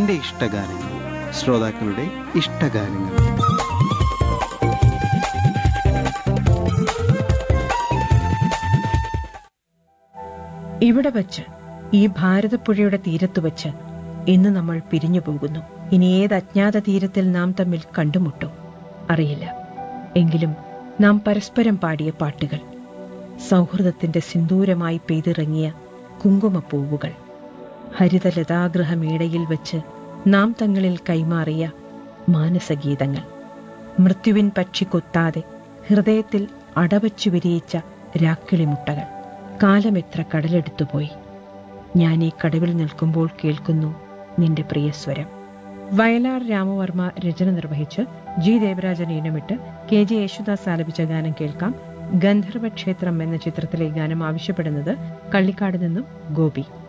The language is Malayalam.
എന്റെ ഇഷ്ടഗാനങ്ങൾ ശ്രോതാക്കളുടെ ഇഷ്ടഗാനങ്ങൾ ഇവിടെ വച്ച് ഈ ഭാരതപ്പുഴയുടെ തീരത്ത് വച്ച് ഇന്ന് നമ്മൾ പിരിഞ്ഞു പോകുന്നു ഇനി ഏത് അജ്ഞാത തീരത്തിൽ നാം തമ്മിൽ കണ്ടുമുട്ടും അറിയില്ല എങ്കിലും നാം പരസ്പരം പാടിയ പാട്ടുകൾ സൗഹൃദത്തിന്റെ സിന്ദൂരമായി പെയ്തിറങ്ങിയ കുങ്കുമപ്പൂവുകൾ ഹരിതലതാഗ്രഹമേടയിൽ വച്ച് നാം തങ്ങളിൽ കൈമാറിയ മാനസഗീതങ്ങൾ മൃത്യുവിൻ പക്ഷി കൊത്താതെ ഹൃദയത്തിൽ അടവച്ചു വിരിയിച്ച രാക്കിളിമുട്ടകൾ കാലമെത്ര കടലെടുത്തുപോയി ഞാൻ ഈ കടവിൽ നിൽക്കുമ്പോൾ കേൾക്കുന്നു നിന്റെ പ്രിയസ്വരം വയലാർ രാമവർമ്മ രചന നിർവഹിച്ച് ജി ദേവരാജൻ ഈണമിട്ട് കെ ജെ യേശുദാസ് ആലപിച്ച ഗാനം കേൾക്കാം ഗന്ധർവ ക്ഷേത്രം എന്ന ചിത്രത്തിലെ ഗാനം ആവശ്യപ്പെടുന്നത് കള്ളിക്കാട് നിന്നും ഗോപി